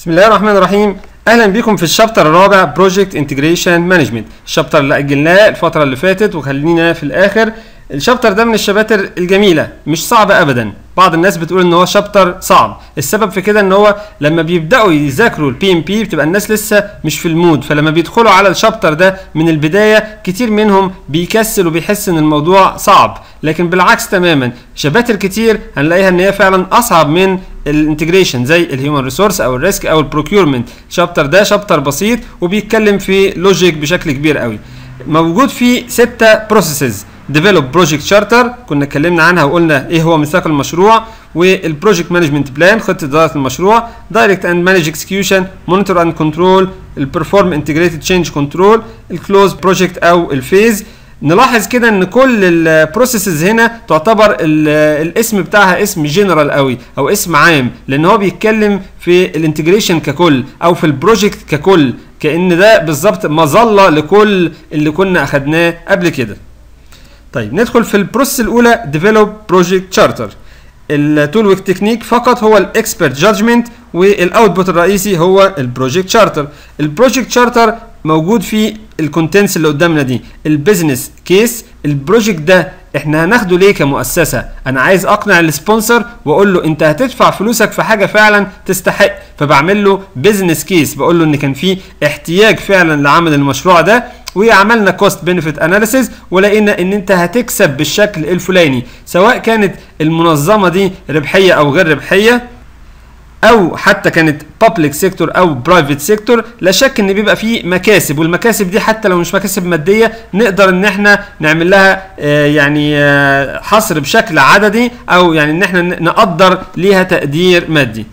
بسم الله الرحمن الرحيم اهلا بكم في الشابتر الرابع بروجكت انتجريشن مانجمنت الشابتر اللي اجلناه الفتره اللي فاتت وخلينا في الاخر الشابتر ده من الشباتر الجميله مش صعب ابدا بعض الناس بتقول ان هو شابتر صعب السبب في كده ان هو لما بيبداوا يذاكروا البي ام بي بتبقى الناس لسه مش في المود فلما بيدخلوا على الشابتر ده من البدايه كتير منهم بيكسل وبيحس ان الموضوع صعب لكن بالعكس تماما شباتر كتير هنلاقيها ان هي فعلا اصعب من الانتجريشن زي الهيومن ريسورس او الريسك او البروكيورمنت الشابتر ده شابتر بسيط وبيتكلم في لوجيك بشكل كبير قوي موجود فيه ستة بروسيسز ديفلوب بروجكت شارتر كنا اتكلمنا عنها وقلنا ايه هو ميثاق المشروع والبروجكت مانجمنت بلان خطه اداره المشروع دايركت اند مانج اكسكيوشن مونيتور اند كنترول البرفورم انتجريتد تشينج كنترول الكلوز بروجكت او الفيز نلاحظ كده ان كل البروسيسز هنا تعتبر الاسم بتاعها اسم جنرال قوي او اسم عام لان هو بيتكلم في الانتجريشن ككل او في البروجكت ككل كان ده بالظبط مظله لكل اللي كنا اخدناه قبل كده طيب ندخل في البروسيس الاولى ديفلوب بروجكت شارتر التول ويك تكنيك فقط هو الاكسبرت جادجمنت والاوتبوت الرئيسي هو البروجكت شارتر البروجكت شارتر موجود فيه الكونتنتس اللي قدامنا دي البيزنس كيس البروجكت ده احنا هناخده ليه كمؤسسه انا عايز اقنع السبونسر واقول له انت هتدفع فلوسك في حاجه فعلا تستحق فبعمل له بيزنس كيس بقول له ان كان في احتياج فعلا لعمل المشروع ده وعملنا كوست بنفيت اناليسيز ولقينا ان انت هتكسب بالشكل الفلاني سواء كانت المنظمه دي ربحيه او غير ربحيه او حتى كانت بابليك سيكتور او برايفت سيكتور لا شك ان بيبقى فيه مكاسب والمكاسب دي حتى لو مش مكاسب ماديه نقدر ان احنا نعمل لها آه يعني آه حصر بشكل عددي او يعني ان احنا نقدر ليها تقدير مادي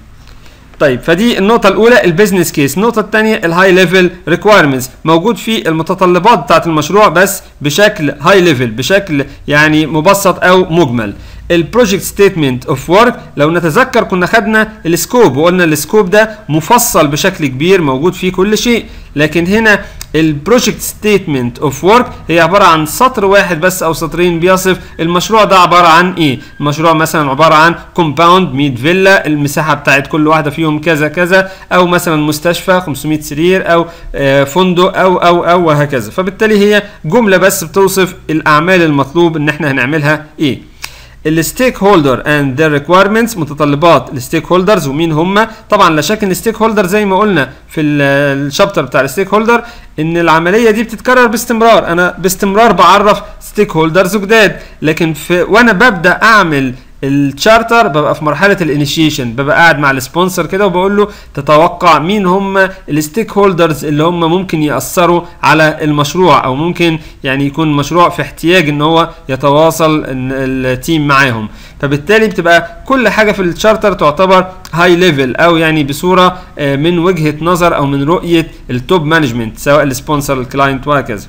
طيب فدي النقطة الأولى البيزنس كيس، النقطة الثانية الهاي ليفل ريكوايرمنتس، موجود في المتطلبات بتاعة المشروع بس بشكل هاي ليفل بشكل يعني مبسط أو مجمل. البروجكت ستيتمنت اوف ورك لو نتذكر كنا خدنا السكوب وقلنا السكوب ده مفصل بشكل كبير موجود فيه كل شيء لكن هنا البروجكت ستيتمنت اوف ورك هي عباره عن سطر واحد بس او سطرين بيصف المشروع ده عباره عن ايه المشروع مثلا عباره عن كومباوند 100 فيلا المساحه بتاعت كل واحده فيهم كذا كذا او مثلا مستشفى 500 سرير او آه فندق او او او وهكذا فبالتالي هي جمله بس بتوصف الاعمال المطلوب ان احنا هنعملها ايه الستيك هولدر اند ذير ريكويرمنتس متطلبات الستيك هولدرز ومين هم طبعا لا شك ان الستيك هولدر زي ما قلنا في الشابتر بتاع الستيك هولدر ان العمليه دي بتتكرر باستمرار انا باستمرار بعرف ستيك هولدرز جداد لكن في وانا ببدا اعمل التشارتر ببقى في مرحله الانيشيشن ببقى قاعد مع السبونسر كده وبقول له تتوقع مين هم الستيك هولدرز اللي هم ممكن ياثروا على المشروع او ممكن يعني يكون مشروع في احتياج ان هو يتواصل التيم معاهم فبالتالي بتبقى كل حاجه في التشارتر تعتبر هاي ليفل او يعني بصوره من وجهه نظر او من رؤيه التوب مانجمنت سواء السبونسر الكلاينت وهكذا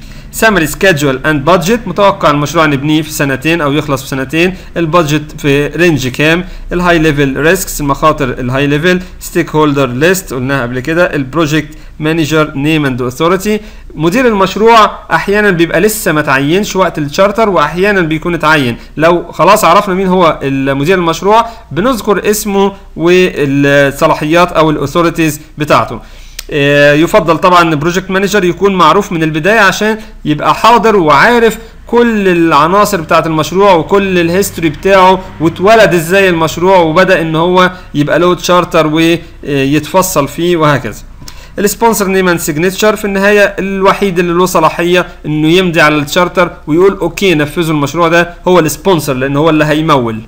سامري سكادجول اند بادجت متوقع المشروع نبنيه في سنتين او يخلص في سنتين البادجت في رينج كام الهاي ليفل ريسكس المخاطر الهاي ليفل ستيك هولدر ليست قلناها قبل كده البروجكت مانجر نيم اند اوثورتي مدير المشروع احيانا بيبقى لسه ما تعينش وقت الشارتر واحيانا بيكون اتعين لو خلاص عرفنا مين هو مدير المشروع بنذكر اسمه والصلاحيات او الاوثوريتيز بتاعته يفضل طبعا ان بروجكت مانجر يكون معروف من البدايه عشان يبقى حاضر وعارف كل العناصر بتاعه المشروع وكل الهيستوري بتاعه واتولد ازاي المشروع وبدا ان هو يبقى له تشارتر ويتفصل فيه وهكذا السبونسر نيم اند سيجنتشر في النهايه الوحيد اللي له صلاحيه انه يمضي على التشارتر ويقول اوكي نفذوا المشروع ده هو السبونسر لان هو اللي هيمول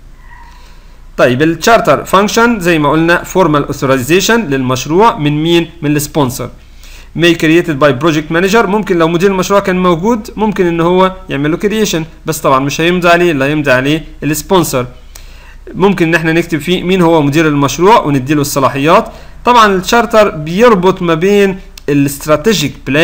طيب التشارتر فانكشن زي ما قلنا فورمال اوثرايزيشن للمشروع من مين من السبونسر may created by project manager ممكن لو مدير المشروع كان موجود ممكن ان هو يعمل له كرييشن بس طبعا مش هيمضي عليه اللي هيمضي عليه السبونسر ممكن ان احنا نكتب فيه مين هو مدير المشروع ونديله الصلاحيات طبعا التشارتر بيربط ما بين الاستراتيجيك بلان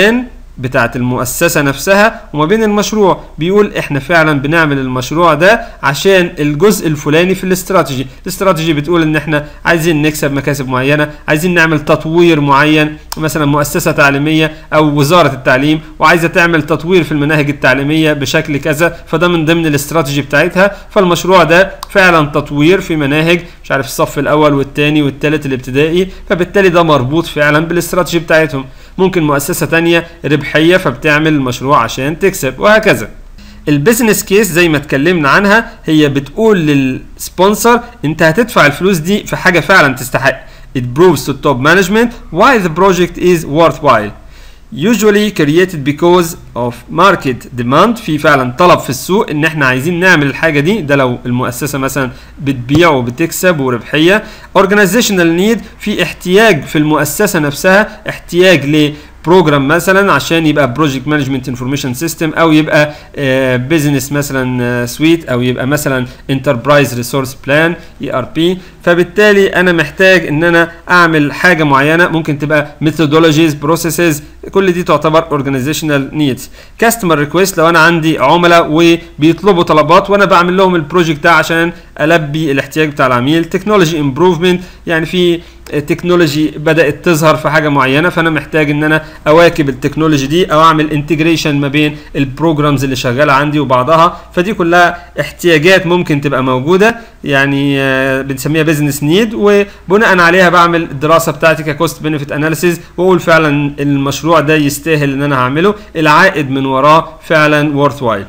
بتاعت المؤسسة نفسها وما بين المشروع بيقول احنا فعلا بنعمل المشروع ده عشان الجزء الفلاني في الاستراتيجي الاستراتيجي بتقول ان احنا عايزين نكسب مكاسب معينة عايزين نعمل تطوير معين مثلا مؤسسة تعليمية او وزارة التعليم وعايزة تعمل تطوير في المناهج التعليمية بشكل كذا فده من ضمن الاستراتيجي بتاعتها فالمشروع ده فعلا تطوير في مناهج مش عارف الصف الاول والثاني والثالث الابتدائي فبالتالي ده مربوط فعلا بالاستراتيجي بتاعتهم ممكن مؤسسة تانية ربحية فبتعمل المشروع عشان تكسب وهكذا البيزنس كيس زي ما اتكلمنا عنها هي بتقول للسبونسر انت هتدفع الفلوس دي في حاجة فعلا تستحق it proves to top management why the project is worthwhile usually created because of market demand في فعلا طلب في السوق ان احنا عايزين نعمل الحاجه دي ده لو المؤسسه مثلا بتبيع وبتكسب وربحيه organizational need في احتياج في المؤسسه نفسها احتياج ل بروجرام مثلا عشان يبقى بروجكت مانجمنت انفورميشن سيستم او يبقى بزنس مثلا سويت او يبقى مثلا انتربرايز ريسورس بلان اي ار بي فبالتالي انا محتاج ان انا اعمل حاجه معينه ممكن تبقى ميثودولوجيز بروسيسز كل دي تعتبر اورجانيزيشنال نيدز كاستمر ريكويست لو انا عندي عملاء وبيطلبوا طلبات وانا بعمل لهم البروجكت ده عشان البي الاحتياج بتاع العميل تكنولوجي امبروفمنت يعني في تكنولوجي بدات تظهر في حاجه معينه فانا محتاج ان انا اواكب التكنولوجي دي او اعمل انتجريشن ما بين البروجرامز اللي شغاله عندي وبعضها فدي كلها احتياجات ممكن تبقى موجوده يعني بنسميها بزنس نيد وبناء عليها بعمل الدراسه بتاعتي ككوست بنفيت اناليسيز واقول فعلا المشروع ده يستاهل ان انا هعمله العائد من وراه فعلا worth while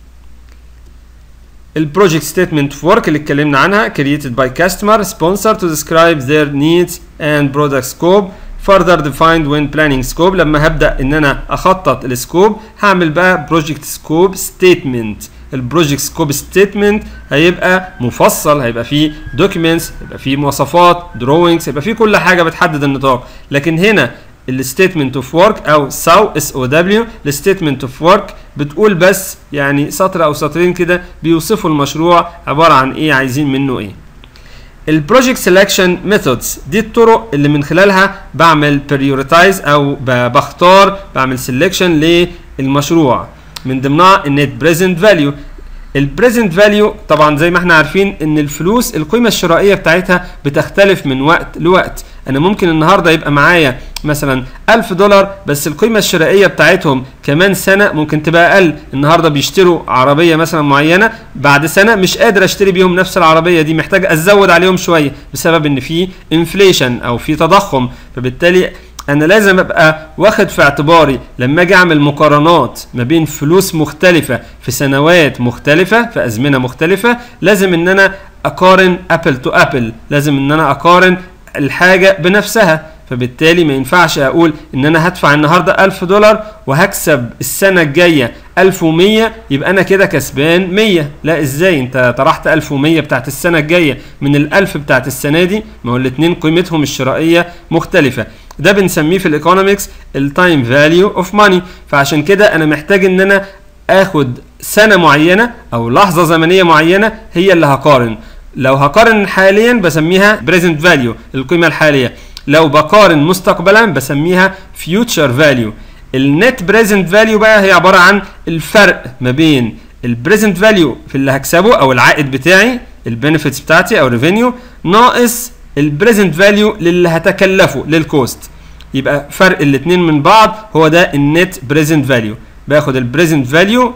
البروجكت ستيتمنت اوف ورك اللي اتكلمنا عنها created by customer sponsor to describe their needs and product scope further defined when planning scope لما هبدا ان انا اخطط السكوب هعمل بقى بروجكت سكوب ستيتمنت البروجكت سكوب ستيتمنت هيبقى مفصل هيبقى فيه دوكيومنتس هيبقى فيه مواصفات دروينجز هيبقى فيه كل حاجه بتحدد النطاق لكن هنا الستيتمنت اوف ورك او ساو اس او دبليو الستيتمنت اوف ورك بتقول بس يعني سطر او سطرين كده بيوصفوا المشروع عباره عن ايه عايزين منه ايه البروجكت سelection ميثودز دي الطرق اللي من خلالها بعمل بريوريتايز او بختار بعمل سelection للمشروع من ضمنها النت بريزنت فاليو البريزنت فاليو طبعا زي ما احنا عارفين ان الفلوس القيمه الشرائيه بتاعتها بتختلف من وقت لوقت انا ممكن النهارده يبقى معايا مثلا 1000 دولار بس القيمه الشرائيه بتاعتهم كمان سنه ممكن تبقى اقل النهارده بيشتروا عربيه مثلا معينه بعد سنه مش قادر اشتري بيهم نفس العربيه دي محتاج ازود عليهم شويه بسبب ان في انفليشن او في تضخم فبالتالي انا لازم ابقى واخد في اعتباري لما اجي اعمل مقارنات ما بين فلوس مختلفه في سنوات مختلفه في ازمنه مختلفه لازم ان انا اقارن ابل تو ابل لازم ان انا اقارن الحاجه بنفسها فبالتالي ما ينفعش اقول ان انا هدفع النهارده 1000 دولار وهكسب السنه الجايه 1100 يبقى انا كده كسبان 100 لا ازاي انت طرحت 1100 بتاعت السنه الجايه من ال1000 بتاعت السنه دي ما هو الاثنين قيمتهم الشرائيه مختلفه ده بنسميه في الايكونومكس التايم فاليو اوف ماني فعشان كده انا محتاج ان انا اخد سنه معينه او لحظه زمنيه معينه هي اللي هقارن لو هقارن حاليا بسميها بريزنت فاليو القيمه الحاليه لو بقارن مستقبلا بسميها فيوتشر فاليو النت بريزنت فاليو بقى هي عباره عن الفرق ما بين البريزنت فاليو في اللي هكسبه او العائد بتاعي البنفيتس بتاعتي او ريفينيو ناقص البريزنت فاليو للي هتكلفه للكوست يبقى فرق الاثنين من بعض هو ده النت بريزنت فاليو باخد البريزنت فاليو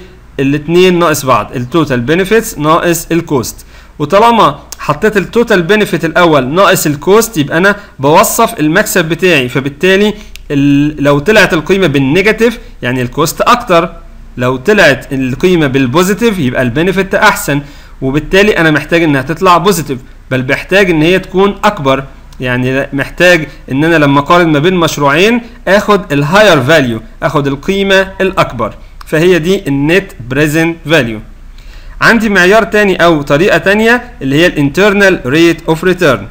للاثنين ناقص بعض التوتال بنفيتس ناقص الكوست وطالما حطيت التوتال بنفيت الاول ناقص الكوست يبقى انا بوصف المكسب بتاعي فبالتالي لو طلعت القيمه بالنيجاتيف يعني الكوست اكتر لو طلعت القيمه بالبوزيتيف يبقى البنفيت احسن وبالتالي انا محتاج انها تطلع بوزيتيف بل بحتاج ان هي تكون اكبر يعني محتاج ان انا لما اقارن ما بين مشروعين اخد الهاير فاليو اخد القيمه الاكبر فهي دي النت بريزنت فاليو عندي معيار تاني او طريقه تانية اللي هي الانترنال ريت اوف ريتيرن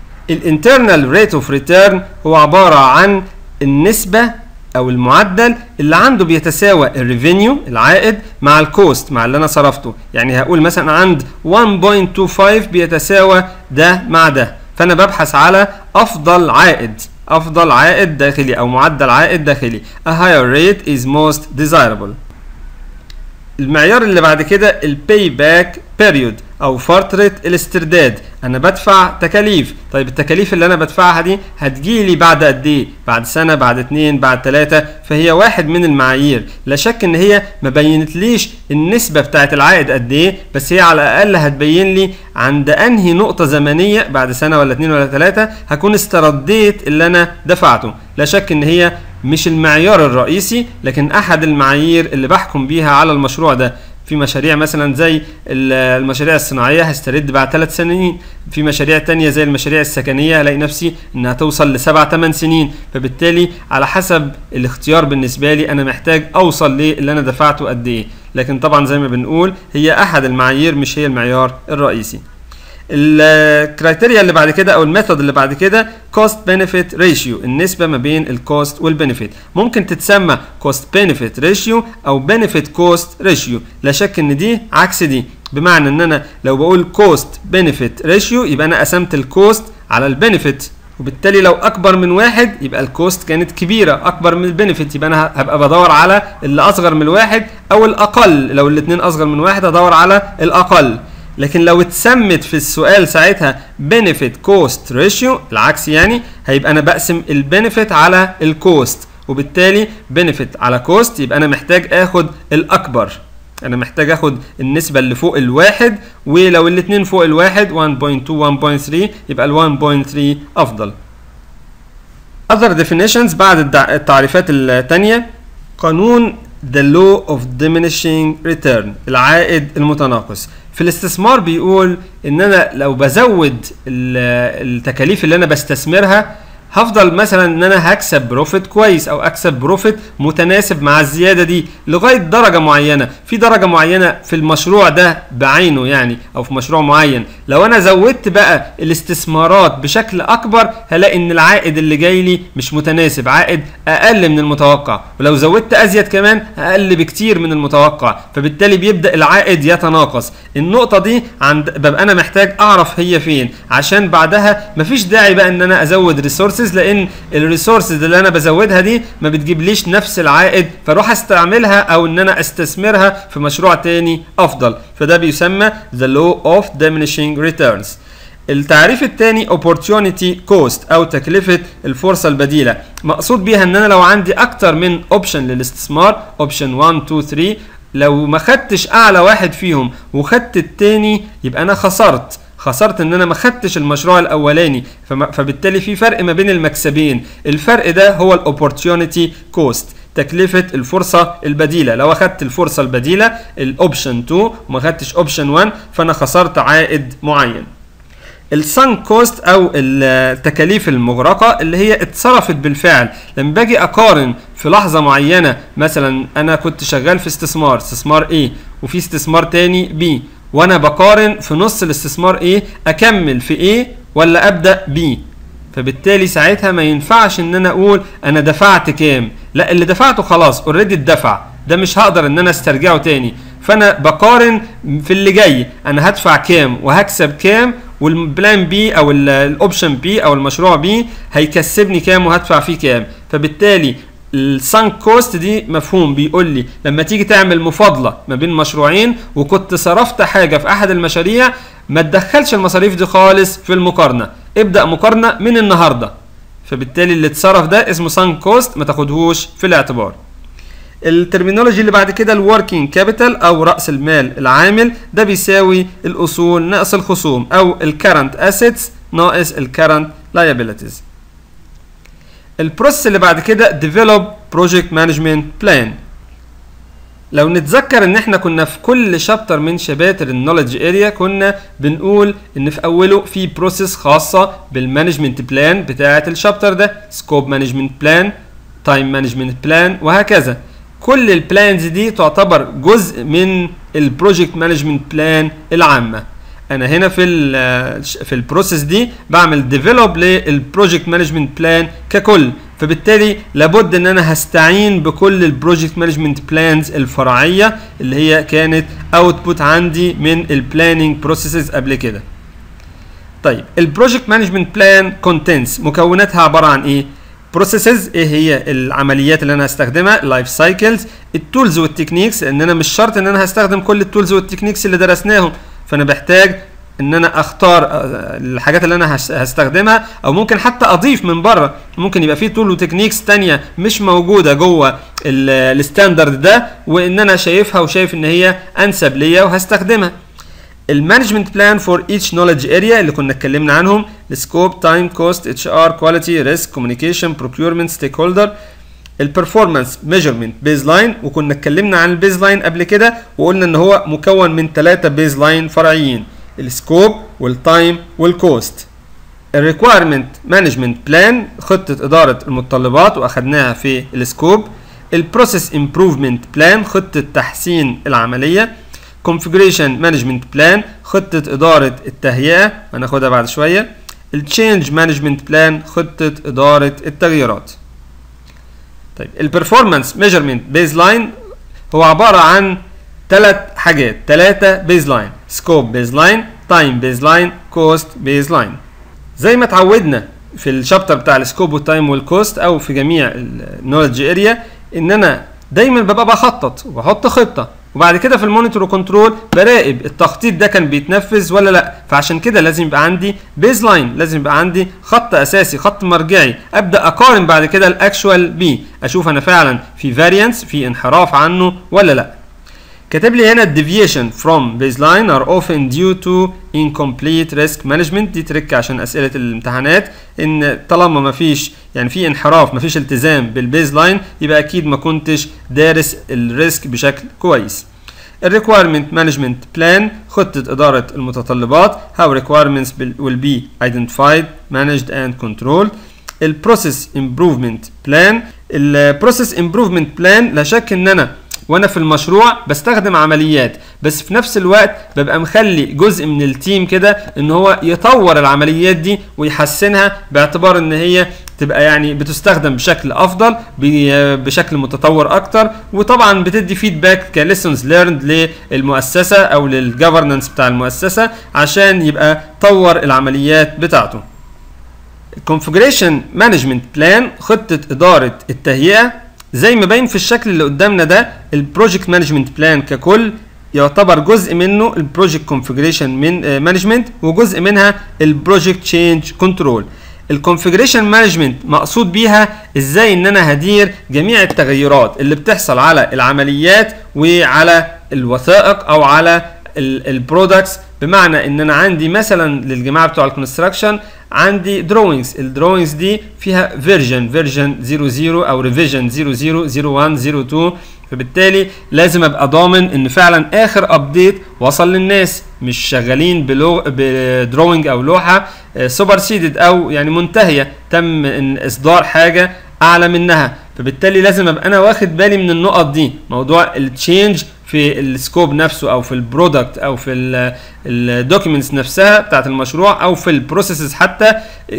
الانترنال ريت اوف ريتيرن هو عباره عن النسبه او المعدل اللي عنده بيتساوى الريفينيو العائد مع الكوست مع اللي انا صرفته يعني هقول مثلا عند 1.25 بيتساوى ده مع ده فانا ببحث على افضل عائد افضل عائد داخلي او معدل عائد داخلي a higher rate is most desirable المعيار اللي بعد كده الباي باك بيريود او فتره الاسترداد انا بدفع تكاليف طيب التكاليف اللي انا بدفعها دي هتجيلي بعد قد ايه بعد سنه بعد اتنين بعد تلاته فهي واحد من المعايير لا شك ان هي ما بينتليش النسبه بتاعه العائد قد ايه بس هي على الاقل هتبين لي عند انهي نقطه زمنيه بعد سنه ولا اتنين ولا تلاته هكون استرديت اللي انا دفعته لا شك ان هي مش المعيار الرئيسي لكن احد المعايير اللي بحكم بيها على المشروع ده في مشاريع مثلا زي المشاريع الصناعيه هسترد بعد ثلاث سنين في مشاريع تانية زي المشاريع السكنيه هلاقي نفسي انها توصل لسبع ثمان سنين فبالتالي على حسب الاختيار بالنسبه لي انا محتاج اوصل للي انا دفعته قد ايه لكن طبعا زي ما بنقول هي احد المعايير مش هي المعيار الرئيسي الكرايتيريا اللي بعد كده او الميثود اللي بعد كده كوست بنفيت ريشيو النسبه ما بين الكوست والبنفيت ممكن تتسمى كوست بنفيت ريشيو او بنفيت كوست ريشيو لا شك ان دي عكس دي بمعنى ان انا لو بقول كوست بنفيت ريشيو يبقى انا قسمت الكوست على البنفيت وبالتالي لو اكبر من واحد يبقى الكوست كانت كبيره اكبر من البنفيت يبقى انا هبقى بدور على اللي اصغر من الواحد او الاقل لو الاثنين اصغر من واحد هدور على الاقل لكن لو اتسمت في السؤال ساعتها benefit cost ratio العكس يعني هيبقى انا بقسم البنفيت على الكوست وبالتالي benefit على cost يبقى انا محتاج اخد الاكبر انا محتاج اخد النسبة اللي فوق الواحد ولو الاتنين فوق الواحد 1.2 1.3 يبقى ال 1.3 افضل other definitions بعد التعريفات التانية قانون the law of diminishing return العائد المتناقص في الاستثمار بيقول ان انا لو بزود التكاليف اللي انا بستثمرها هفضل مثلا ان انا هكسب بروفيت كويس او اكسب بروفيت متناسب مع الزياده دي لغايه درجه معينه في درجه معينه في المشروع ده بعينه يعني او في مشروع معين لو انا زودت بقى الاستثمارات بشكل اكبر هلاقي ان العائد اللي جاي لي مش متناسب عائد اقل من المتوقع ولو زودت ازيد كمان اقل بكتير من المتوقع فبالتالي بيبدا العائد يتناقص النقطه دي عند ببقى انا محتاج اعرف هي فين عشان بعدها مفيش داعي بقى ان انا ازود ريسورس ريسورسز لان الريسورسز اللي انا بزودها دي ما بتجيبليش نفس العائد فاروح استعملها او ان انا استثمرها في مشروع تاني افضل فده بيسمى the law of diminishing returns التعريف الثاني opportunity cost او تكلفة الفرصة البديلة مقصود بيها ان انا لو عندي اكتر من اوبشن للاستثمار اوبشن 1 2 3 لو ما خدتش اعلى واحد فيهم وخدت التاني يبقى انا خسرت خسرت ان انا ما خدتش المشروع الاولاني فبالتالي في فرق ما بين المكسبين الفرق ده هو الاوبورتيونيتي كوست تكلفة الفرصة البديلة لو اخدت الفرصة البديلة الاوبشن 2 وما خدتش اوبشن 1 فانا خسرت عائد معين السان كوست او التكاليف المغرقه اللي هي اتصرفت بالفعل لما باجي اقارن في لحظه معينه مثلا انا كنت شغال في استثمار استثمار A وفي استثمار تاني B وانا بقارن في نص الاستثمار ايه اكمل في ايه ولا ابدا بي فبالتالي ساعتها ما ينفعش ان انا اقول انا دفعت كام لا اللي دفعته خلاص اوريدي اتدفع ده مش هقدر ان انا استرجعه تاني فانا بقارن في اللي جاي انا هدفع كام وهكسب كام والبلان بي او الاوبشن بي او المشروع بي هيكسبني كام وهدفع فيه كام فبالتالي السانك كوست دي مفهوم بيقول لي لما تيجي تعمل مفاضله ما بين مشروعين وكنت صرفت حاجه في احد المشاريع ما تدخلش المصاريف دي خالص في المقارنه ابدا مقارنه من النهارده فبالتالي اللي اتصرف ده اسمه سانك كوست ما تاخدهوش في الاعتبار الترمينولوجي اللي بعد كده الوركينج كابيتال او راس المال العامل ده بيساوي الاصول ناقص الخصوم او الكرنت اسيتس ناقص الكرنت لايبيليتيز البروسيس اللي بعد كده develop project management plan لو نتذكر ان احنا كنا في كل شابتر من شباتر النولج اريا كنا بنقول ان في اوله في بروسيس خاصه بالمانجمنت بلان بتاعه الشابتر ده سكوب مانجمنت بلان تايم مانجمنت بلان وهكذا كل البلانز دي تعتبر جزء من البروجكت مانجمنت بلان العامه انا هنا في ال في البروسيس دي بعمل ديفلوب للبروجكت مانجمنت بلان ككل فبالتالي لابد ان انا هستعين بكل البروجكت مانجمنت بلانز الفرعيه اللي هي كانت اوتبوت عندي من البلاننج بروسيسز قبل كده طيب البروجكت مانجمنت بلان كونتنتس مكوناتها عباره عن ايه بروسيسز ايه هي العمليات اللي انا هستخدمها لايف سايكلز التولز والتكنيكس ان انا مش شرط ان انا هستخدم كل التولز والتكنيكس اللي درسناهم فانا بحتاج ان انا اختار الحاجات اللي انا هستخدمها او ممكن حتى اضيف من بره ممكن يبقى في تول وتكنيكس تانية مش موجوده جوه الستاندرد ده وان انا شايفها وشايف ان هي انسب ليا وهستخدمها المانجمنت بلان فور ايتش نوليدج اريا اللي كنا اتكلمنا عنهم السكوب تايم كوست اتش ار كواليتي ريسك كوميونيكيشن بروكيورمنت ستيك هولدر البرفورمانس ميجرمنت بيز لاين وكنا اتكلمنا عن البيز لاين قبل كده وقلنا ان هو مكون من ثلاثه بيز لاين فرعيين السكوب والتايم والكوست الريكويرمنت مانجمنت بلان خطه اداره المتطلبات واخدناها في السكوب البروسيس امبروفمنت بلان خطه تحسين العمليه configuration management plan خطة إدارة التهيئة هناخدها بعد شوية التشينج مانجمنت بلان خطة إدارة التغييرات طيب البرفورمانس ميجرمنت بيز لاين هو عبارة عن ثلاث حاجات ثلاثة بيز لاين سكوب بيز لاين تايم بيز لاين كوست بيز لاين زي ما اتعودنا في الشابتر بتاع السكوب والتايم والكوست او في جميع النولج اريا ان انا دايما ببقى بخطط وبحط خطه وبعد كده في المونيتور وكنترول براقب التخطيط ده كان بيتنفذ ولا لا فعشان كده لازم يبقى عندي بيز لاين لازم يبقى عندي خط اساسي خط مرجعي ابدا اقارن بعد كده الاكشوال بيه اشوف انا فعلا في فاريانس في انحراف عنه ولا لا كاتب لي هنا deviation from baseline are often due to incomplete risk management دي ترك عشان اسئله الامتحانات ان طالما ما فيش يعني في انحراف ما فيش التزام بالبيز لاين يبقى اكيد ما كنتش دارس الريسك بشكل كويس الريكويرمنت مانجمنت بلان خطة إدارة المتطلبات how requirements will be identified managed and controlled البروسيس امبروفمنت بلان البروسيس امبروفمنت بلان لا شك ان انا وانا في المشروع بستخدم عمليات بس في نفس الوقت ببقى مخلي جزء من التيم كده ان هو يطور العمليات دي ويحسنها باعتبار ان هي تبقى يعني بتستخدم بشكل افضل بشكل متطور اكتر وطبعا بتدي فيدباك كليسونز ليرند للمؤسسه او للجفرنس بتاع المؤسسه عشان يبقى طور العمليات بتاعته الكونفجريشن مانجمنت بلان خطه اداره التهيئه زي ما باين في الشكل اللي قدامنا ده البروجكت مانجمنت بلان ككل يعتبر جزء منه البروجكت كونفجريشن من مانجمنت وجزء منها البروجكت تشينج كنترول الكونفجريشن مانجمنت مقصود بيها ازاي ان انا هدير جميع التغيرات اللي بتحصل على العمليات وعلى الوثائق او على البرودكتس بمعنى ان انا عندي مثلا للجماعه بتوع الكونستراكشن عندي دروينجز الدروينجز دي فيها فيرجن فيرجن 00 او ريفيجن 00 01 02 فبالتالي لازم ابقى ضامن ان فعلا اخر ابديت وصل للناس مش شغالين بلو بدروينج او لوحه سوبر سيدد او يعني منتهيه تم ان اصدار حاجه اعلى منها فبالتالي لازم ابقى انا واخد بالي من النقط دي موضوع التشينج في السكوب نفسه او في البرودكت او في الدوكيومنتس نفسها بتاعت المشروع او في البروسيسز حتى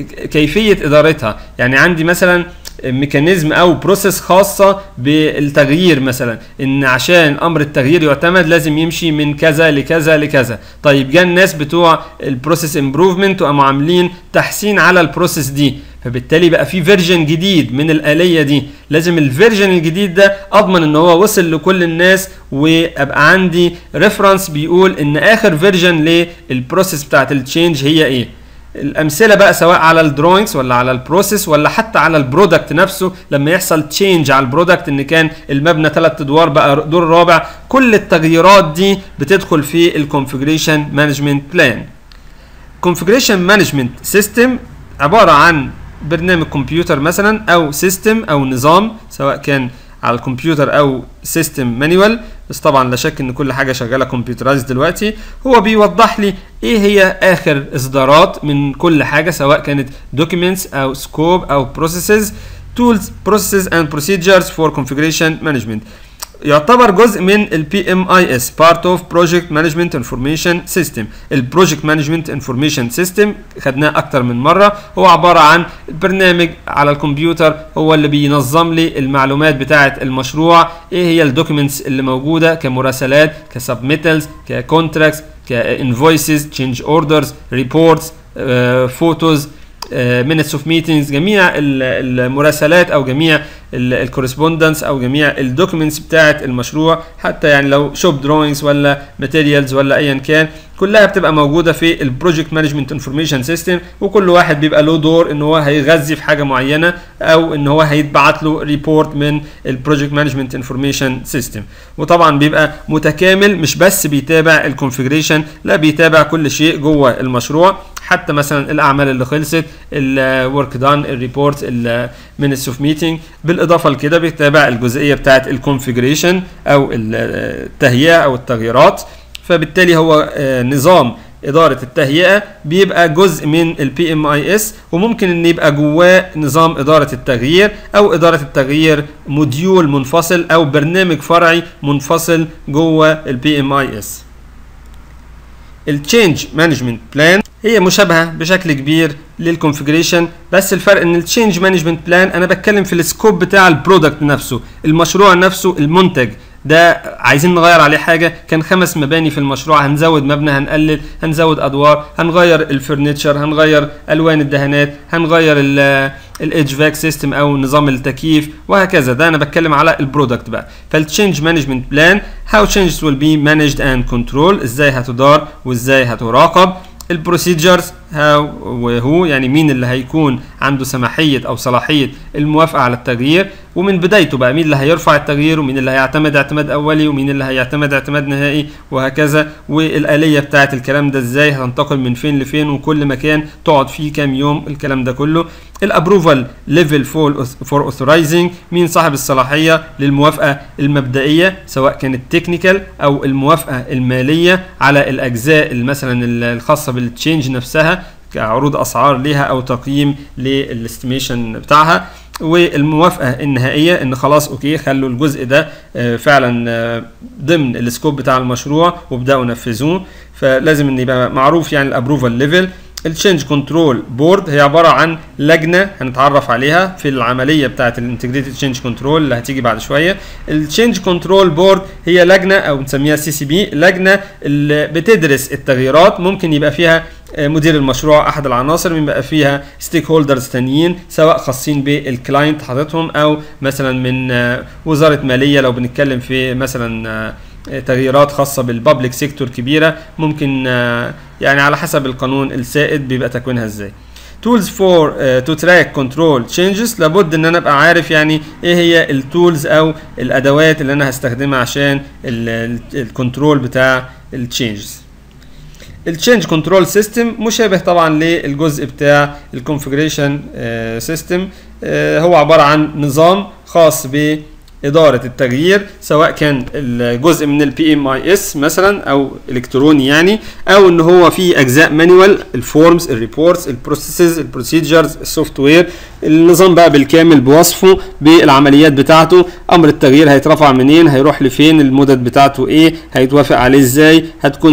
كيفيه ادارتها يعني عندي مثلا ميكانيزم او بروسيس خاصه بالتغيير مثلا ان عشان امر التغيير يعتمد لازم يمشي من كذا لكذا لكذا طيب جه الناس بتوع البروسيس امبروفمنت وقاموا عاملين تحسين على البروسيس دي فبالتالي بقى في فيرجن جديد من الآلية دي لازم الفيرجن الجديد ده اضمن ان هو وصل لكل الناس وابقى عندي ريفرنس بيقول ان اخر فيرجن للبروسيس بتاعت التشينج هي ايه الامثله بقى سواء على الدروينجز ولا على البروسيس ولا حتى على البرودكت نفسه لما يحصل تشينج على البرودكت ان كان المبنى ثلاث ادوار بقى دور رابع كل التغييرات دي بتدخل في الكونفجريشن مانجمنت بلان configuration مانجمنت سيستم عباره عن برنامج كمبيوتر مثلا او سيستم او نظام سواء كان على الكمبيوتر او سيستم مانيوال بس طبعا لا شك ان كل حاجه شغاله كمبيوترايز دلوقتي هو بيوضح لي ايه هي اخر اصدارات من كل حاجه سواء كانت documents او scope او processes tools processes and procedures for configuration management يعتبر جزء من ال PMIS Part of Project Management Information System ال Project Management Information System خدناه أكتر من مرة هو عبارة عن برنامج على الكمبيوتر هو اللي بينظم لي المعلومات بتاعة المشروع إيه هي الدوكيومنتس اللي موجودة كمراسلات كسبميتلز ككونتراكتس كانفويسز تشينج اوردرز ريبورتس فوتوز minutes اوف ميتينجز جميع ال- المراسلات او جميع الكورسبوندنس او جميع الدوكيومنتس بتاعه المشروع حتى يعني لو شوب دروينجز ولا ماتيريالز ولا ايا كان كلها بتبقى موجوده في البروجكت مانجمنت انفورميشن سيستم وكل واحد بيبقى له دور ان هو هيغذي في حاجه معينه او ان هو هيتبعت له ريبورت من البروجكت مانجمنت انفورميشن سيستم وطبعا بيبقى متكامل مش بس بيتابع الكونفيجريشن لا بيتابع كل شيء جوه المشروع حتى مثلا الاعمال اللي خلصت الورك دان الريبورت المينتس اوف ميتنج بالاضافه لكده بيتابع الجزئيه بتاعه الكونفيجريشن او التهيئه او التغييرات فبالتالي هو آه، نظام إدارة التهيئة بيبقى جزء من البي ام اي اس وممكن ان يبقى جواه نظام إدارة التغيير او إدارة التغيير موديول منفصل او برنامج فرعي منفصل جوه البي ام اي اس التشينج مانجمنت بلان هي مشابهه بشكل كبير للكونفجريشن بس الفرق ان التشينج مانجمنت بلان انا بتكلم في السكوب بتاع البرودكت نفسه المشروع نفسه المنتج ده عايزين نغير عليه حاجه كان خمس مباني في المشروع هنزود مبنى هنقلل هنزود ادوار هنغير الفرنتشر هنغير الوان الدهانات هنغير الاتش فاك سيستم او نظام التكييف وهكذا ده انا بتكلم على البرودكت بقى فالتشينج مانجمنت بلان هاو changes will be managed and controlled ازاي هتدار وازاي هتراقب البروسيجرز هاو وهو يعني مين اللي هيكون عنده سماحيه او صلاحيه الموافقه على التغيير ومن بدايته بقى مين اللي هيرفع التغيير ومين اللي هيعتمد اعتماد اولي ومين اللي هيعتمد اعتماد نهائي وهكذا والاليه بتاعه الكلام ده ازاي هتنتقل من فين لفين وكل مكان تقعد فيه كام يوم الكلام ده كله الابروفال ليفل فور اوثرايزنج مين صاحب الصلاحيه للموافقه المبدئيه سواء كانت تكنيكال او الموافقه الماليه على الاجزاء مثلا الخاصه بالتشينج نفسها كعروض اسعار ليها او تقييم للاستيميشن بتاعها والموافقه النهائيه ان خلاص اوكي خلوا الجزء ده آه، فعلا آه، ضمن السكوب بتاع المشروع وابداوا نفذوه فلازم ان يبقى معروف يعني الابروفال ليفل التشينج كنترول بورد هي عباره عن لجنه هنتعرف عليها في العمليه بتاعه الانتجريتد تشينج كنترول اللي هتيجي بعد شويه التشينج كنترول بورد هي لجنه او بنسميها سي سي بي لجنه اللي بتدرس التغييرات ممكن يبقى فيها آه، مدير المشروع احد العناصر بيبقى فيها ستيك هولدرز تانيين سواء خاصين بالكلاينت حاططهم او مثلا من آه، وزاره ماليه لو بنتكلم في مثلا آه، تغييرات خاصة بالبابليك سيكتور كبيرة ممكن آه، يعني على حسب القانون السائد بيبقى تكوينها ازاي tools for uh, to track control changes لابد ان انا ابقى عارف يعني ايه هي التولز او الادوات اللي انا هستخدمها عشان الكنترول بتاع التشينجز التشينج كنترول سيستم مشابه طبعا للجزء بتاع الكونفجريشن سيستم هو عباره عن نظام خاص ب إدارة التغيير سواء كان الجزء من البي ام اي اس مثلا او الكتروني يعني او ان هو في اجزاء مانوال الفورمز الريبورتس البروسيسز البروسيجرز السوفت وير النظام بقى بالكامل بوصفه بالعمليات بتاعته امر التغيير هيترفع منين هيروح لفين المدد بتاعته ايه هيتوافق عليه ازاي هتكون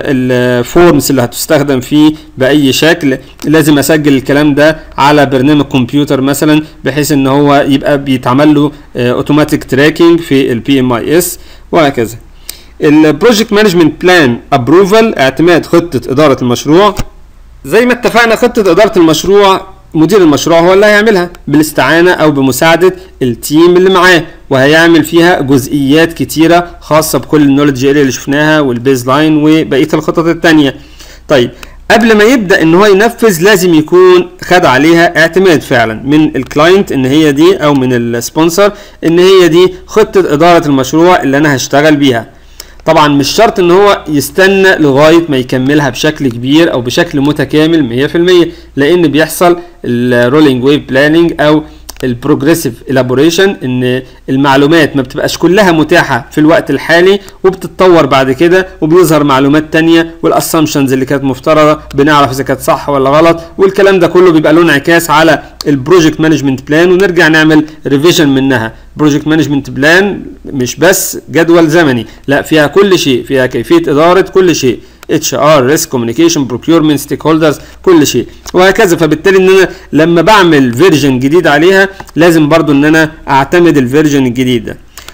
الفورمز اللي هتستخدم فيه باي شكل لازم اسجل الكلام ده على برنامج كمبيوتر مثلا بحيث ان هو يبقى بيتعمل له اوتوماتيك تراكنج في البي ام اي اس وهكذا البروجكت مانجمنت بلان ابروفال اعتماد خطه اداره المشروع زي ما اتفقنا خطه اداره المشروع مدير المشروع هو اللي هيعملها بالاستعانة أو بمساعدة التيم اللي معاه وهيعمل فيها جزئيات كتيرة خاصة بكل النولج اريا اللي شفناها والبيز لاين وبقية الخطط التانية طيب قبل ما يبدا ان هو ينفذ لازم يكون خد عليها اعتماد فعلا من الكلاينت ان هي دي او من السبونسر ان هي دي خطه اداره المشروع اللي انا هشتغل بيها طبعا مش شرط ان هو يستنى لغايه ما يكملها بشكل كبير او بشكل متكامل 100% لان بيحصل الرولينج ويف بلاننج او البروجريسيف الابوريشن ان المعلومات ما بتبقاش كلها متاحه في الوقت الحالي وبتتطور بعد كده وبيظهر معلومات تانية والاسامبشنز اللي كانت مفترضه بنعرف اذا كانت صح ولا غلط والكلام ده كله بيبقى له انعكاس على البروجكت مانجمنت بلان ونرجع نعمل ريفيجن منها بروجكت مانجمنت بلان مش بس جدول زمني لا فيها كل شيء فيها كيفيه اداره كل شيء اتش ار ريسك كوميونيكيشن بروكيورمنت ستيك هولدرز كل شيء وهكذا فبالتالي ان انا لما بعمل فيرجن جديد عليها لازم برضو ان انا اعتمد الفيرجن الجديد ده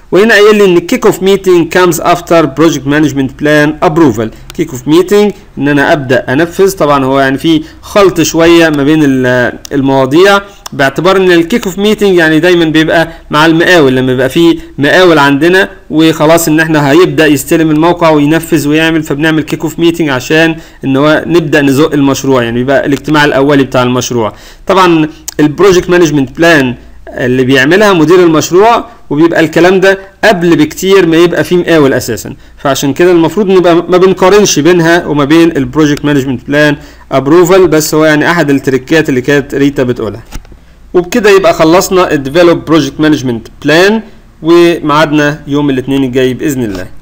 وهنا قايل لي ان الكيك اوف ميتنج كامز افتر بروجكت مانجمنت بلان ابروفال كيك اوف ميتنج ان انا ابدا انفذ طبعا هو يعني في خلط شويه ما بين المواضيع باعتبار ان الكيك اوف ميتنج يعني دايما بيبقى مع المقاول لما يبقى في مقاول عندنا وخلاص ان احنا هيبدا يستلم الموقع وينفذ ويعمل فبنعمل كيك اوف ميتنج عشان ان هو نبدا نزق المشروع يعني بيبقى الاجتماع الاولي بتاع المشروع طبعا البروجكت مانجمنت بلان اللي بيعملها مدير المشروع وبيبقى الكلام ده قبل بكتير ما يبقى فيه مقاول اساسا فعشان كده المفروض نبقى ما بنقارنش بينها وما بين البروجكت مانجمنت بلان ابروفال بس هو يعني احد التريكات اللي كانت ريتا بتقولها وبكده يبقى خلصنا الديفلوب بروجكت مانجمنت بلان وميعادنا يوم الاثنين الجاي باذن الله